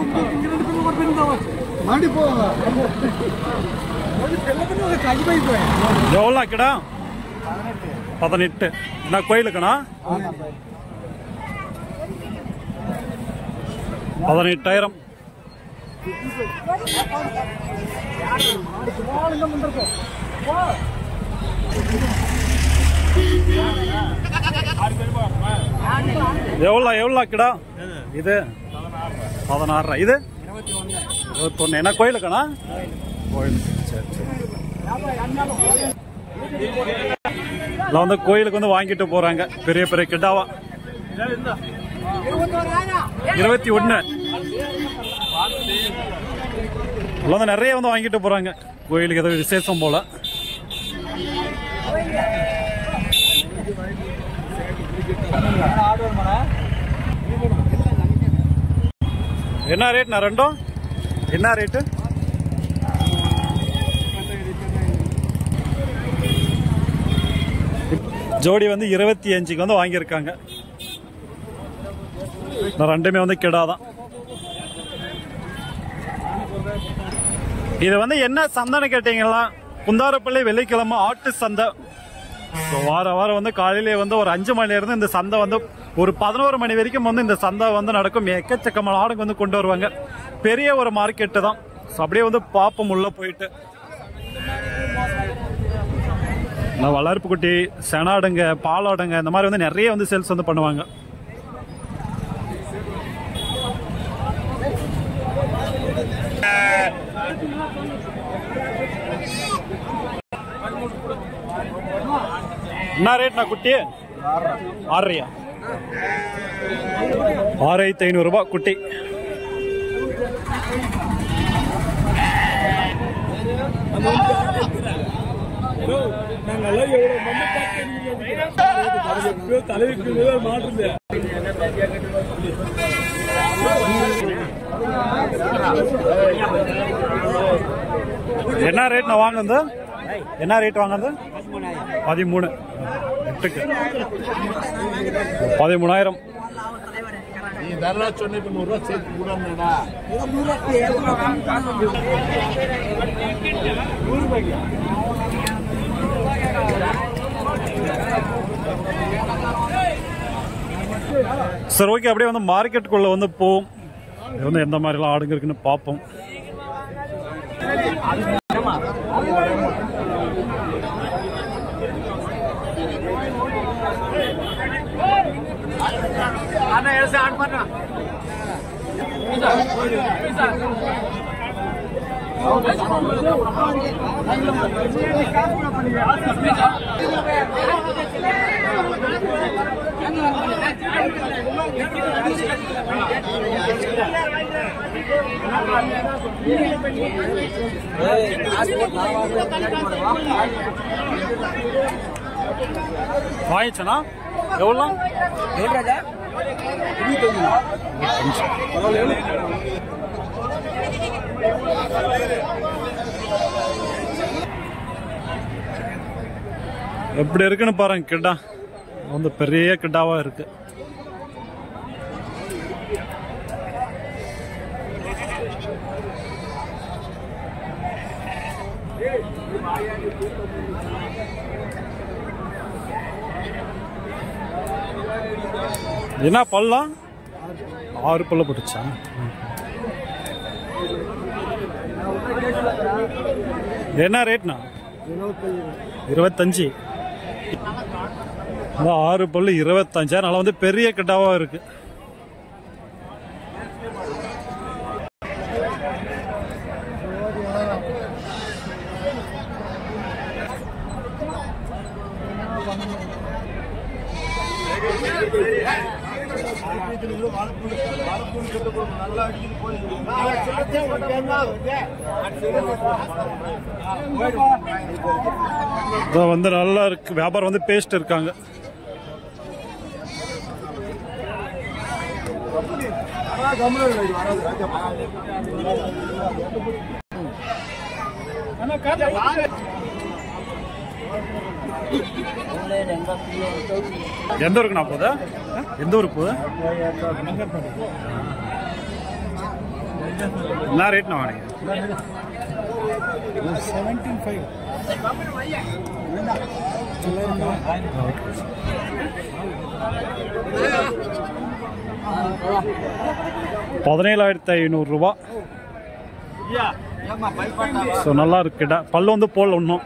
மாடி போவாங்க எவ்வளோ கிடா பதினெட்டு என்ன கோயிலுக்குண்ணா பதினெட்டாயிரம் எவ்வளோ எவ்வளோ கிடா இது பதினாறு இது இருபத்தொன்னு என்ன கோயிலுக்குண்ணா கோயில் சரி சரி இல்லை வந்து கோயிலுக்கு வந்து வாங்கிட்டு போறாங்க பெரிய பெரிய கிட்டாவா இருபத்தி ஒண்ணு இதுல வந்து நிறைய வந்து வாங்கிட்டு போறாங்க கோயிலுக்கு ஏதோ விசேஷம் போல என்ன ரேட்ண்ணா ரெண்டும் என்ன ரேட்டு ஜோடி வந்து இருபத்தி அஞ்சுக்கு வந்து வாங்கியிருக்காங்க இந்த ரெண்டுமே வந்து கிடாதான் இது வந்து என்ன சந்தைன்னு கேட்டீங்களா குந்தாரப்பள்ளி வெள்ளிக்கிழமை ஆட்டு சந்தை So, வார வாரம் வந்து காலையிலே வந்து ஒரு அஞ்சு மணில இருந்து இந்த சந்தை வந்து ஒரு பதினோரு மணி வரைக்கும் வந்து இந்த சந்தை வந்து நடக்கும் எக்கச்சக்கமான ஆடுங்க வந்து கொண்டு வருவாங்க பெரிய ஒரு மார்க்கெட்டு தான் So, அப்படியே வந்து பாப்போம் உள்ள போயிட்டு நான் வளர்ப்பு குட்டி செனாடுங்க பாலாடுங்க இந்த மாதிரி வந்து நிறைய வந்து சேல்ஸ் வந்து பண்ணுவாங்க என்ன ரேட்னா குட்டி ஆறரையா ஆறாயிரத்தி ஐநூறு ரூபாய் குட்டி என்ன ரேட் நான் வாங்குறது என்ன ரேட் வாங்குறது பதிமூணு எட்டுக்கு பதிமூணாயிரம் நீ தரலா சொன்னிட்டு நூறு ரூபா சேர்த்து கூடாதுடா சரி ஓகே அப்படியே வந்து மார்க்கெட்டுக்குள்ள வந்து போவோம் இது வந்து எந்த மாதிரிலாம் ஆடுங்க இருக்குன்னு பார்ப்போம் வாங்கிச்சனா எவ்வளோ எப்படி இருக்குன்னு பாருங்க கிட்டா வந்து பெரிய கிட்டாவா இருக்கு என்ன பல்லாம் ஆறு பல்ல போட்டுச்சா என்ன ரேட்னா இருபத்தஞ்சு அதான் ஆறு பல்லு இருபத்தஞ்சாயிரம் நல்லா வந்து பெரிய கிட்டாவா இருக்கு இதான் வந்து நல்லா இருக்கு வியாபாரம் வந்து பேஸ்ட் இருக்காங்க எந்த ஊருக்கு நான் போதா எந்த ஊருக்கு போதா என்ன ரேட் நான் வாங்க செவன்டீன் ஃபைவ் பதினேழாயிரத்தி ஐநூறுரூவா ஸோ நல்லா இருக்குடா பல்லு வந்து போல் ஒன்றும்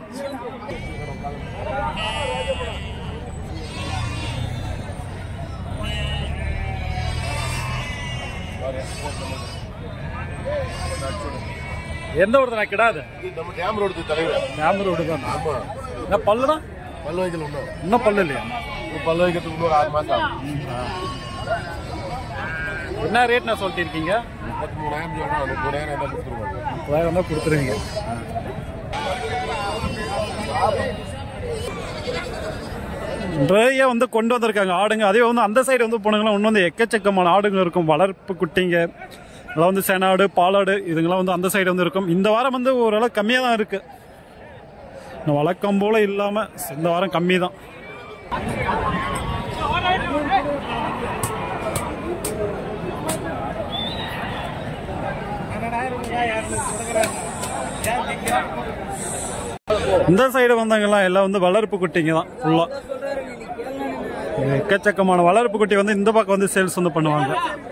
எந்த ஊர் தான் கிடாது நம்ம டேம் ரோடு தலைவர் ஞாபகம் ரோடு தான் ஆமா என்ன பல்லு தான் பல்லு வைக்கல இன்னும் இன்னும் பல்லு இல்லையா இப்போ பல்லு வைக்கிறதுக்கு இன்னொரு ஆறு மாசம் ஆகும் என்ன ரேட் நான் சொல்லிட்டு இருக்கீங்க முப்பத்தி மூணாயிரம் சொன்னா முப்பதாயிரம் என்ன கொடுத்துருவாங்க முப்பதாயிரம் தான் கொடுத்துருவீங்க நிறைய வந்து கொண்டு வந்திருக்காங்க ஆடுங்க அதே வந்து அந்த சைடு வந்து போனாங்கன்னா இன்னும் வந்து எக்கச்சக்கமான ஆடுங்க இருக்கும் வளர்ப்பு குட்டிங்க அதெல்லாம் வந்து செனாடு பாலாடு இதுங்கெல்லாம் வந்து அந்த சைடு வந்து இருக்கும் இந்த வாரம் வந்து ஓரளவு கம்மியாக தான் இருக்கு இன்னும் வழக்கம் போல இல்லாமல் இந்த வாரம் கம்மி தான் இந்த சைடு வந்தவங்கலாம் எல்லாம் வந்து வளர்ப்பு குட்டிங்க தான் ஃபுல்லா எக்கச்சக்கமான வளர்ப்பு குட்டி வந்து இந்த பக்கம் வந்து சேல்ஸ் வந்து பண்ணுவாங்க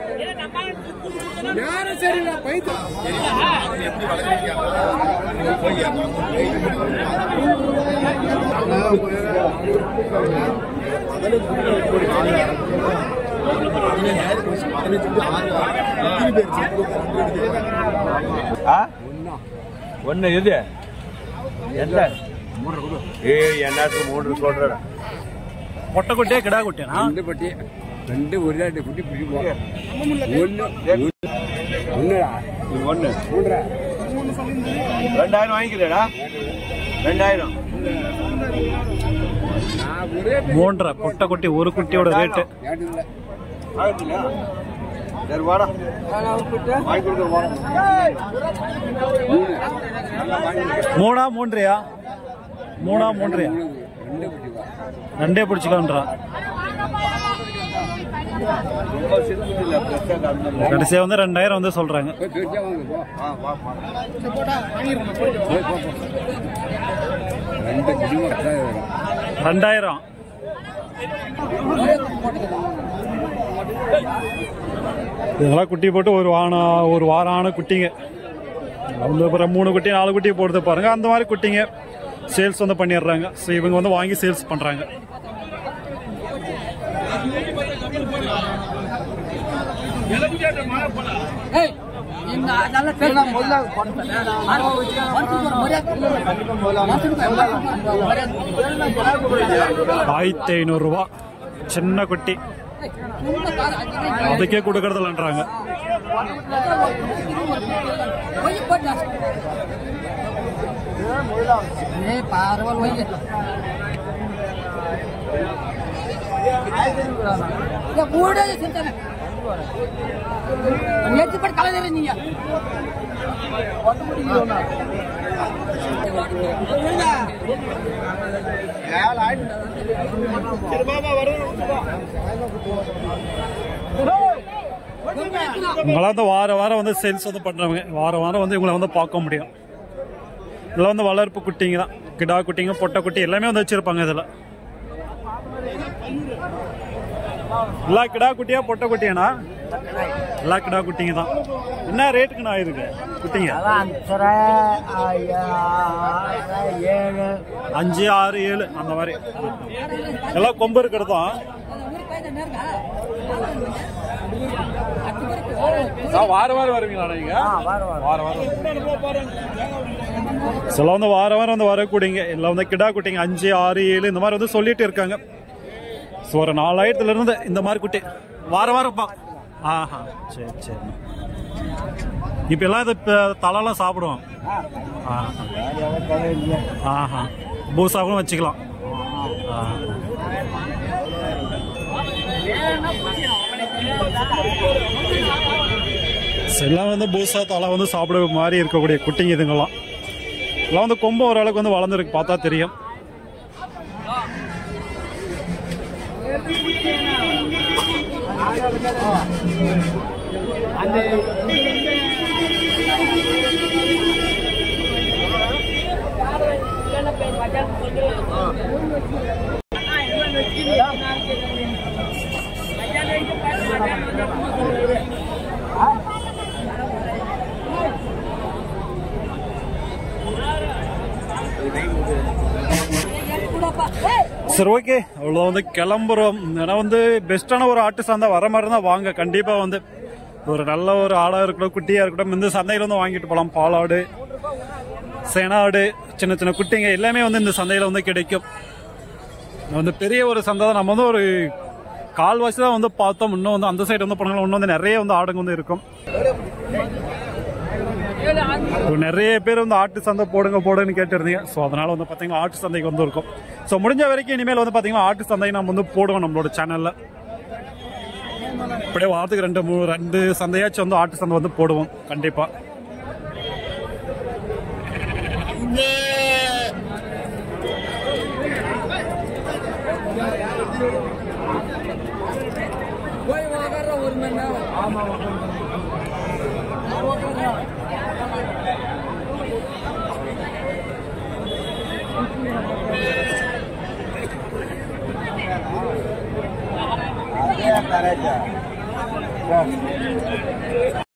ஒன்னு எது எந்த ஏ என்னத்துக்கு மூன்று சொல்றேன் மொட்டை குட்டியா கிடா குட்டியா ரெண்டு பட்டி ரெண்டு ஒரு ரெண்டு குட்டி பிடிக்கும் ஒன்று ஒன்றுடா ஒன்னு மூன்றா ரெண்டாயிரம் வாங்கிக்கிறேடா ரெண்டாயிரம் நான் ஒரே மூன்றரை பொட்டை குட்டி ஒரு குட்டியோட ரேட்டு கேட்டு இல்லை ஆகட்டுங்களா சரி வாடா வாங்கி கொடுக்குற வாடா மூணா மூன்றையா மூணா மூன்றையா ரெண்டு குட்டி வா ரெண்டே பிடிச்சிக்கலான்றா ரொம்ப சின்ன இல்லை பெருசாக காரணம் கடைசியா வந்து ரெண்டாயிரம் வந்து சொல்றாங்க போய் பெருசா வாங்க போ ஆ வா வா போய் போ போ. ரெண்டு குட்டி வா. ரெண்டாயிரம் இதெல்லாம் குட்டி போட்டு ஒரு வாரம் ஒரு வாரம் ஆன குட்டிங்க வந்து அப்புறம் மூணு குட்டி நாலு குட்டி போடுறது பாருங்க அந்த மாதிரி குட்டிங்க சேல்ஸ் வந்து பண்ணிடுறாங்க ஸோ இவங்க வந்து வாங்கி சேல்ஸ் பண்றாங்க ஆயிரத்தி ஐநூறுரூவா சின்ன குட்டி அதுக்கே கொடுக்கறதில்லன்றாங்க நேற்று கலந்துரு நீங்க இவங்களாம் வந்து வார வாரம் வந்து சேல்ஸ் வந்து பண்றவங்க வார வாரம் வந்து இவங்களை வந்து பார்க்க முடியும் இதெல்லாம் வந்து வளர்ப்பு குட்டிங்க தான் கிடா குட்டிங்க பொட்டை குட்டி எல்லாமே வந்து வச்சிருப்பாங்க இதுல எல்லா கிடா குட்டியா பொட்டை குட்டியாண்ணா எல்லா கிடா குட்டிங்க தான் என்ன ரேட்டுக்கு நான் இருக்கு குட்டிங்க ஏழு அஞ்சு ஆறு ஏழு அந்த மாதிரி எல்லாம் கொம்பு இருக்கிறது தான் வாரம் வாரம் வருவீங்களா நீங்க வாரம் வாரம் சில வந்து வாரம் வாரம் வந்து வரக்கூடியங்க எல்லாம் வந்து கிடா குட்டிங்க அஞ்சு ஆறு ஏழு இந்த மாதிரி வந்து சொல்லிட்டு இருக்காங்க ஸோ ஒரு நாலாயிரத்துல இருந்து இந்த மாதிரி குட்டி வாரம் வாரம் பா ஆஹா சரி சரி இப்ப எல்லாம் இது இப்ப தலைலாம் சாப்பிடுவோம் ஆஹா ஆஹா பூசாவும் வச்சுக்கலாம் ஆஹா. சரி, எல்லாம் வந்து பூசா தலை வந்து சாப்பிட மாதிரி இருக்கக்கூடிய குட்டிங்க இதுங்கெல்லாம் எல்லாம் வந்து கொம்பு ஓரளவுக்கு வந்து வளர்ந்துருக்கு பார்த்தா தெரியும் சரி ஓகே அவ்வளோ வந்து கிளம்புறோம் ஏன்னா வந்து பெஸ்ட்டான ஒரு ஆட்டு சந்தை வர மாதிரி தான் வாங்க கண்டிப்பாக வந்து ஒரு நல்ல ஒரு ஆடாக இருக்கட்டும் குட்டியாக இருக்கட்டும் இந்த சந்தையில வந்து வாங்கிட்டு போகலாம் பாலாடு சேனாடு சின்ன சின்ன குட்டிங்க எல்லாமே வந்து இந்த சந்தையில் வந்து கிடைக்கும் வந்து பெரிய ஒரு சந்தை தான் நம்ம வந்து ஒரு கால்வாசி தான் வந்து பார்த்தோம் இன்னும் வந்து அந்த சைடு வந்து போனாலும் இன்னும் வந்து நிறைய வந்து ஆடுங்க வந்து இருக்கும் இப்போ நிறைய பேர் வந்து ஆட்டு சந்தை போடுங்க போடுன்னு கேட்டிருந்தீங்க ஸோ அதனால வந்து பார்த்தீங்கன்னா ஆட்டு சந்தைக்கு வந்து இருக்கும் ஸோ முடிஞ்ச வரைக்கும் இனிமேல் வந்து பார்த்தீங்கன்னா ஆட்டு சந்தை நம்ம வந்து போடுவோம் நம்மளோட சேனலில் அப்படியே வாரத்துக்கு ரெண்டு மூணு ரெண்டு சந்தையாச்சும் வந்து ஆட்டு சந்தை வந்து போடுவோம் கண்டிப்பாக போய் வாங்குற ஒரு மணி நேரம் அதே கரெக்டா